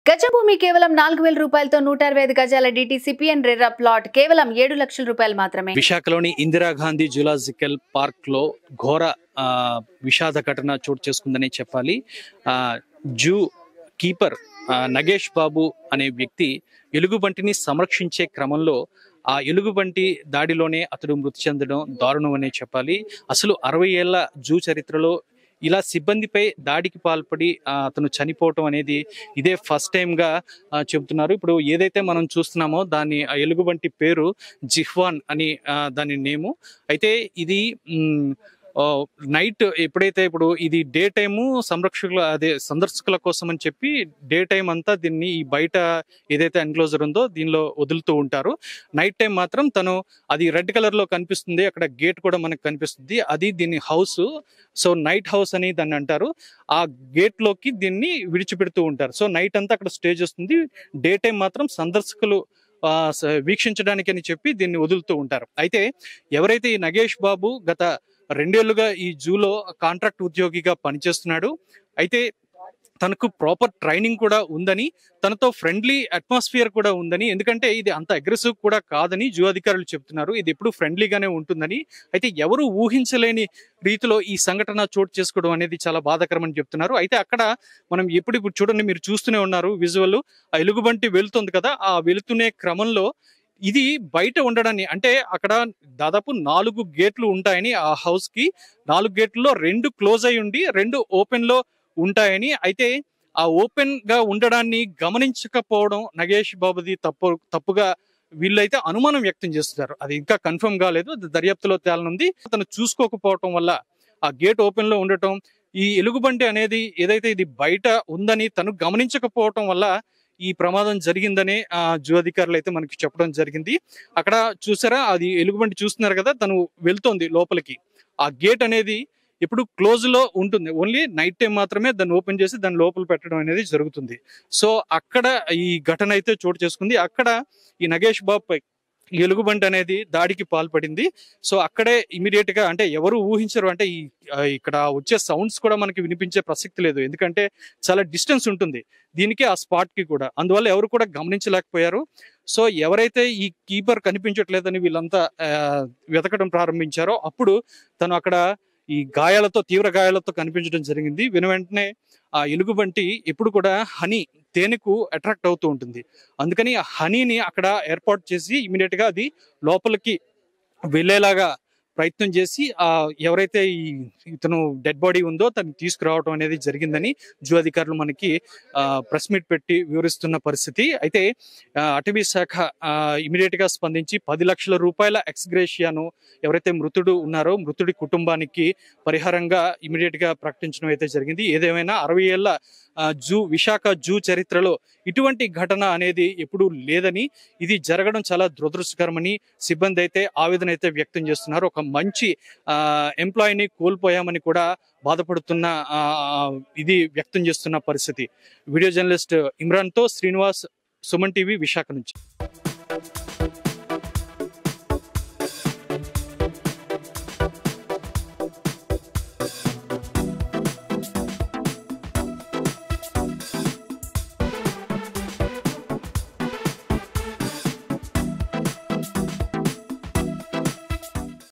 గజభూమి కేవలం నాలుగు వేల రూపాయలతో నూట అరవై ఐదు గజాల డిటిసిపిఎన్ రెర్రా ప్లాట్ కేవలం ఏడు లక్షల రూపాయలు మాత్రమే విశాఖలోని ఇందిరాగాంధీ జులాజికల్ పార్క్ లో ఘోర ఆ, విషాద ఘటన చోటు చేసుకుందని చెప్పాలి ఆ, జూ కీపర్ ఆ, నగేష్ బాబు అనే వ్యక్తి ఎలుగుబంటిని సంరక్షించే క్రమంలో ఆ ఎలుగుబంటి దాడిలోనే అతడు మృతి చెందడం దారుణం అనే చెప్పాలి అసలు అరవై ఏళ్ల జూ చరిత్రలో ఇలా సిబ్బందిపై దాడికి పాల్పడి ఆ, అతను చనిపోవటం అనేది ఇదే ఫస్ట్ టైం గా ఆ, చెబుతున్నారు ఇప్పుడు ఏదైతే మనం చూస్తున్నామో దాని ఆ ఎలుగుబంటి పేరు జిహ్వాన్ అని ఆ, దాని నేము అయితే ఇది మ్, ఆ, నైట్ ఎప్పుడైతే ఇప్పుడు ఇది డే టైము సంరక్షకుల అదే సందర్శకుల కోసం అని చెప్పి డే టైం అంతా దీన్ని ఈ బయట ఏదైతే ఎన్క్లోజర్ ఉందో దీనిలో వదులుతూ ఉంటారు నైట్ టైం మాత్రం తను అది రెడ్ కలర్ లో కనిపిస్తుంది అక్కడ గేట్ కూడా మనకు కనిపిస్తుంది అది దీని హౌస్ సో నైట్ హౌస్ అని దాన్ని అంటారు ఆ గేట్ లోకి దీన్ని విడిచిపెడుతూ ఉంటారు సో నైట్ అంతా అక్కడ స్టే చేస్తుంది డే టైం మాత్రం సందర్శకులు ఆ, స- వీక్షించడానికి అని చెప్పి దీన్ని వదులుతూ ఉంటారు అయితే ఎవరైతే ఈ నగేష్ బాబు గత రెండేళ్లుగా ఈ జూలో కాంట్రాక్ట్ ఉద్యోగిగా పనిచేస్తున్నాడు అయితే తనకు ప్రాపర్ ట్రైనింగ్ కూడా ఉందని తనతో ఫ్రెండ్లీ అట్మాస్ఫియర్ కూడా ఉందని ఎందుకంటే ఇది అంత అగ్రెసివ్ కూడా కాదని జూ అధికారులు చెప్తున్నారు ఇది ఎప్పుడు ఫ్రెండ్లీగానే ఉంటుందని అయితే ఎవరు ఊహించలేని రీతిలో ఈ సంఘటన చోటు చేసుకోవడం అనేది చాలా బాధాకరమని చెప్తున్నారు అయితే అక్కడ మనం ఎప్పుడు ఇప్పుడు చూడండి మీరు చూస్తూనే ఉన్నారు విజువల్ ఆ ఎలుగుబంటి వెళ్తుంది కదా ఆ వెళుతునే క్రమంలో ఇది బయట ఉండడాన్ని అంటే అక్కడ దాదాపు నాలుగు గేట్లు ఉంటాయని ఆ హౌస్ కి నాలుగు గేట్లలో రెండు క్లోజ్ అయి ఉండి రెండు ఓపెన్ లో ఉంటాయని అయితే ఆ ఓపెన్ గా ఉండడాన్ని గమనించకపోవడం నగేష్ బాబుది తప్పు తప్పుగా వీళ్ళైతే అనుమానం వ్యక్తం చేస్తున్నారు అది ఇంకా కన్ఫర్మ్ కాలేదు అది దర్యాప్తులో తేలనుంది అతను చూసుకోకపోవటం వల్ల ఆ గేట్ ఓపెన్ లో ఉండటం ఈ ఎలుగుబంటి అనేది ఏదైతే ఇది బయట ఉందని తను గమనించకపోవటం వల్ల ఈ ప్రమాదం జరిగిందని ఆ జూ అధికారులు అయితే మనకి చెప్పడం జరిగింది అక్కడ చూసారా అది ఎలుగుబంటి చూస్తున్నారు కదా తను వెళ్తోంది లోపలికి ఆ గేట్ అనేది ఇప్పుడు క్లోజ్ లో ఉంటుంది ఓన్లీ నైట్ టైం మాత్రమే దాన్ని ఓపెన్ చేసి దాన్ని లోపల పెట్టడం అనేది జరుగుతుంది సో అక్కడ ఈ ఘటన అయితే చోటు చేసుకుంది అక్కడ ఈ నగేష్ బాబు పై ఈ ఎలుగుబంటి అనేది దాడికి పాల్పడింది సో అక్కడే ఇమీడియట్ గా అంటే ఎవరు ఊహించరు అంటే ఈ ఆ, ఇక్కడ వచ్చే సౌండ్స్ కూడా మనకి వినిపించే ప్రసక్తి లేదు ఎందుకంటే చాలా డిస్టెన్స్ ఉంటుంది దీనికి ఆ స్పాట్ కి కూడా అందువల్ల ఎవరు కూడా గమనించలేకపోయారు సో ఎవరైతే ఈ కీపర్ కనిపించట్లేదని వీళ్ళంతా ఆ, వెతకడం ప్రారంభించారో అప్పుడు తను అక్కడ ఈ గాయాలతో తీవ్ర గాయాలతో కనిపించడం జరిగింది వెను వెంటనే ఆ ఎలుగుబంటి ఎప్పుడు కూడా హనీ తేనెకు అట్రాక్ట్ అవుతూ ఉంటుంది అందుకని ఆ హనీని అక్కడ ఏర్పాటు చేసి ఇమీడియట్ గా అది లోపలికి వెళ్ళేలాగా ప్రయత్నం చేసి ఆ ఎవరైతే ఈ ఇతను డెడ్ బాడీ ఉందో తను తీసుకురావడం అనేది జరిగిందని జూ అధికారులు మనకి ప్రెస్ మీట్ పెట్టి వివరిస్తున్న పరిస్థితి అయితే ఆ, అటవీ శాఖ ఇమీడియట్ గా స్పందించి పది లక్షల రూపాయల ఎక్స్గ్రేషియాను ఎవరైతే మృతుడు ఉన్నారో మృతుడి కుటుంబానికి పరిహారంగా ఇమీడియట్ గా ప్రకటించడం అయితే జరిగింది ఏదేమైనా అరవై ఏళ్ల ఆ, జూ విశాఖ జూ చరిత్రలో ఇటువంటి ఘటన అనేది ఎప్పుడూ లేదని ఇది జరగడం చాలా దురదృష్టకరమని సిబ్బంది అయితే ఆవేదన అయితే వ్యక్తం చేస్తున్నారు ఒక మంచి ఎంప్లాయీని కోల్పోయామని కూడా బాధపడుతున్న ఆ, ఇది వ్యక్తం చేస్తున్న పరిస్థితి వీడియో జర్నలిస్ట్ ఇమ్రాన్ తో శ్రీనివాస్ సుమన్ టీవీ విశాఖ నుంచి